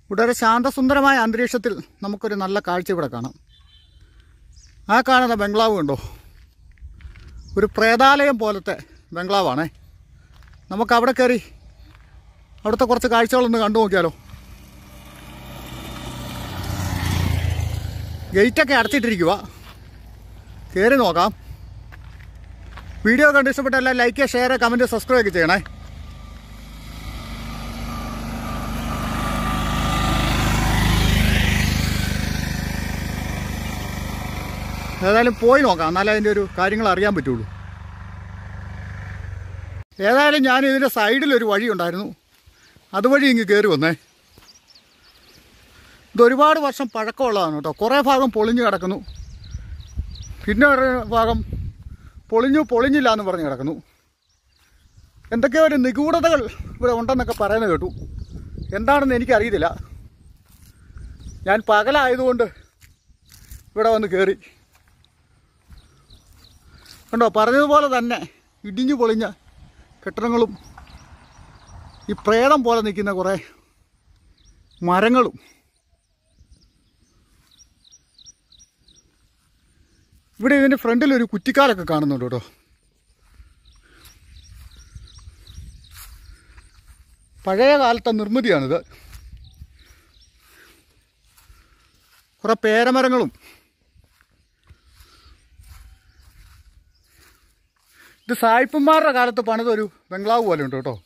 ഇവിടെ ശാന്തസുന്ദരമായ അന്തരീക്ഷത്തിൽ നമുക്കൊരു നല്ല കാഴ്ച ഇവിടെ കാണാം ആ കാണുന്ന ബംഗ്ലാവ് കണ്ടോ ഒരു പ്രേതാലയം പോലത്തെ ബംഗ്ലാവാണേ നമുക്ക് അവിടെ കയറി അവിടുത്തെ കുറച്ച് കാഴ്ചകളൊന്ന് കണ്ടു നോക്കിയാലോ ഗേറ്റൊക്കെ അടച്ചിട്ടിരിക്കുക കയറി നോക്കാം വീഡിയോ കണ്ട് ഇഷ്ടപ്പെട്ടെല്ലാം ലൈക്ക് ഷെയർ കമൻറ്റ് സബ്സ്ക്രൈബ് ഒക്കെ ചെയ്യണേ ഏതായാലും പോയി നോക്കാം എന്നാലേ അതിൻ്റെ ഒരു കാര്യങ്ങൾ അറിയാൻ പറ്റുള്ളൂ ഏതായാലും ഞാൻ ഇതിൻ്റെ സൈഡിലൊരു വഴി ഉണ്ടായിരുന്നു അതുവഴി ഇങ്ങ് കയറി വന്നേ ഇത് ഒരുപാട് വർഷം പഴക്കമുള്ളതാണ് കേട്ടോ കുറേ ഭാഗം പൊളിഞ്ഞു കിടക്കുന്നു പിന്നെ ഒരു ഭാഗം പൊളിഞ്ഞു പൊളിഞ്ഞില്ല എന്ന് പറഞ്ഞ് കിടക്കുന്നു എന്തൊക്കെയോ ഒരു നിഗൂഢതകൾ ഇവിടെ ഉണ്ടെന്നൊക്കെ പറയുന്നത് കേട്ടു എന്താണെന്ന് എനിക്കറിയത്തില്ല ഞാൻ പകലായതുകൊണ്ട് ഇവിടെ വന്ന് കയറി കണ്ടോ പറഞ്ഞതുപോലെ തന്നെ ഇടിഞ്ഞു പൊളിഞ്ഞ കെട്ടിടങ്ങളും ഈ പ്രേതം പോലെ നിൽക്കുന്ന കുറേ മരങ്ങളും ഇവിടെ ഇതിൻ്റെ ഫ്രണ്ടിൽ ഒരു കുറ്റിക്കാലൊക്കെ കാണുന്നുണ്ട് കേട്ടോ പഴയ കാലത്തെ നിർമ്മിതിയാണിത് കുറേ പേരമരങ്ങളും ഇത് സായിപ്പന്മാരുടെ കാലത്ത് പണിതൊരു ബംഗ്ലാവ് പോലെ ഉണ്ട് കേട്ടോ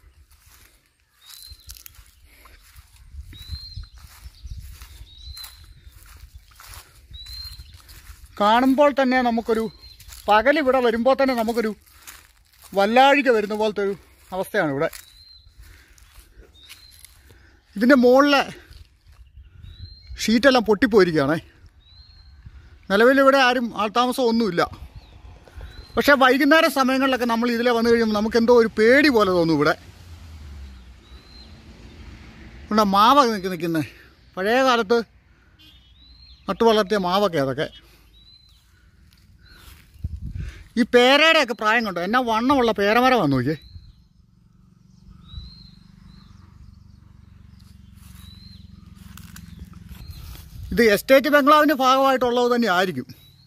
കാണുമ്പോൾ തന്നെ നമുക്കൊരു പകൽ ഇവിടെ വരുമ്പോൾ തന്നെ നമുക്കൊരു വല്ലാഴിക വരുന്ന പോലത്തെ ഒരു അവസ്ഥയാണ് ഇവിടെ ഇതിൻ്റെ മുകളിലെ ഷീറ്റെല്ലാം പൊട്ടിപ്പോയിരിക്കുകയാണേ നിലവിൽ ഇവിടെ ആരും ആൾതാമസം ഒന്നുമില്ല പക്ഷേ വൈകുന്നേര സമയങ്ങളിലൊക്കെ നമ്മൾ ഇതിലെ വന്നു കഴിയുമ്പോൾ നമുക്ക് എന്തോ ഒരു പേടി പോലെ തോന്നും ഇവിടെ ഇവിടെ മാവൊക്കെ നിൽക്കി നിൽക്കുന്നത് പഴയ കാലത്ത് നട്ടു വളർത്തിയ മാവൊക്കെ അതൊക്കെ ഈ പേരയുടെയൊക്കെ പ്രായം കണ്ടോ എന്നാ വണ്ണമുള്ള പേരമരം വന്നു നോക്കിയേ ഇത് എസ്റ്റേറ്റ് ബംഗ്ലാവിൻ്റെ ഭാഗമായിട്ടുള്ളത് തന്നെ ആയിരിക്കും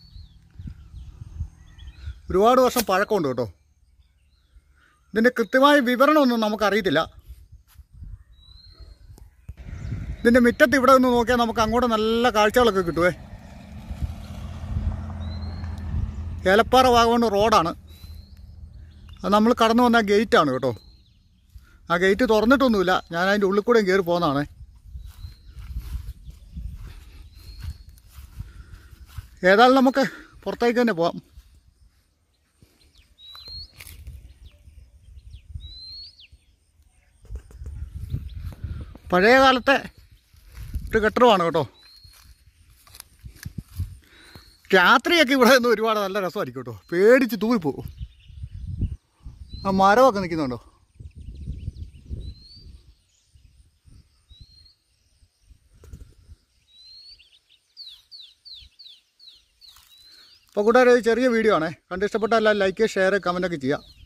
ഒരുപാട് വർഷം പഴക്കമുണ്ട് കേട്ടോ ഇതിൻ്റെ കൃത്യമായ വിവരണമൊന്നും നമുക്കറിയത്തില്ല ഇതിൻ്റെ മുറ്റത്ത് ഇവിടെ നിന്ന് നോക്കിയാൽ നമുക്ക് അങ്ങോട്ട് നല്ല കാഴ്ചകളൊക്കെ കിട്ടുവേ ഏലപ്പാറ ഭാഗമാണ് റോഡാണ് അത് നമ്മൾ കടന്നു വന്ന ഗേറ്റാണ് കേട്ടോ ആ ഗേറ്റ് തുറന്നിട്ടൊന്നുമില്ല ഞാൻ അതിൻ്റെ ഉള്ളിൽ കൂടെയും കയറി പോകുന്നതാണേ ഏതായാലും നമുക്ക് പുറത്തേക്ക് തന്നെ പോവാം പഴയ കാലത്തെ ഒരു കെട്ടിടമാണ് കേട്ടോ രാത്രിയൊക്കെ ഇവിടെ നിന്ന് ഒരുപാട് നല്ല രസമായിരിക്കും കേട്ടോ പേടിച്ച് തൂറിപ്പോകും ആ മരമൊക്കെ നിൽക്കുന്നുണ്ടോ അപ്പോൾ കൂട്ടുകാരെ ഒരു ചെറിയ വീഡിയോ ആണേ കണ്ടിഷ്ടപ്പെട്ട എല്ലാം ലൈക്ക് ഷെയർ കമൻ്റൊക്കെ ചെയ്യാം